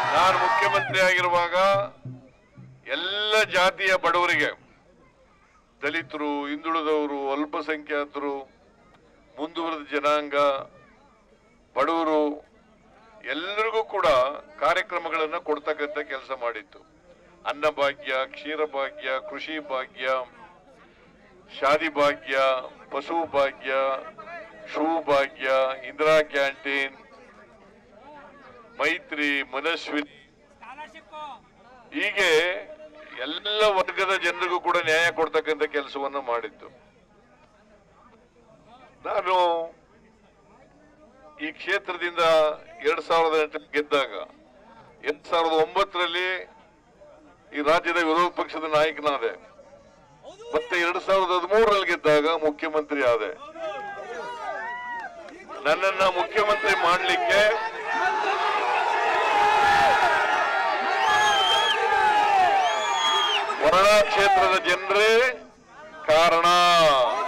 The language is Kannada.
ನಾನು ಮುಖ್ಯಮಂತ್ರಿ ಆಗಿರುವಾಗ ಎಲ್ಲ ಜಾತಿಯ ಬಡವರಿಗೆ ದಲಿತರು ಹಿಂದುಳಿದವರು ಅಲ್ಪಸಂಖ್ಯಾತರು ಮುಂದುವರೆದ ಜನಾಂಗ ಬಡವರು ಎಲ್ಲರಿಗೂ ಕೂಡ ಕಾರ್ಯಕ್ರಮಗಳನ್ನು ಕೊಡ್ತಕ್ಕಂಥ ಕೆಲಸ ಮಾಡಿತ್ತು ಅನ್ನಭಾಗ್ಯ ಕ್ಷೀರಭಾಗ್ಯ ಕೃಷಿ ಭಾಗ್ಯ ಶಾದಿ ಭಾಗ್ಯ ಪಶು ಭಾಗ್ಯ ಶೂ ಭಾಗ್ಯ ಇಂದಿರಾ ಕ್ಯಾಂಟೀನ್ ಮೈತ್ರಿ ಮನಸ್ವಿನಿ ಹೀಗೆ ಎಲ್ಲ ವರ್ಗದ ಜನರಿಗೂ ಕೂಡ ನ್ಯಾಯ ಕೊಡ್ತಕ್ಕಂಥ ಕೆಲಸವನ್ನು ಮಾಡಿದ್ದು ನಾನು ಈ ಕ್ಷೇತ್ರದಿಂದ ಎರಡ್ ಸಾವಿರದ ಎಂಟಕ್ಕೆ ಗೆದ್ದಾಗ ಎರಡ್ ಸಾವಿರದ ಒಂಬತ್ತರಲ್ಲಿ ಈ ರಾಜ್ಯದ ವಿರೋಧ ಪಕ್ಷದ ನಾಯಕನಾದೆ ಮತ್ತೆ ಎರಡ್ ಸಾವಿರದ ಹದಿಮೂರರಲ್ಲಿ ಗೆದ್ದಾಗ ಮುಖ್ಯಮಂತ್ರಿ ಆದೆ ನನ್ನನ್ನ ಮುಖ್ಯಮಂತ್ರಿ ಮಾಡಲಿಕ್ಕೆ ವರುಣಾ ಕ್ಷೇತ್ರದ ಜನರೇ ಕಾರಣ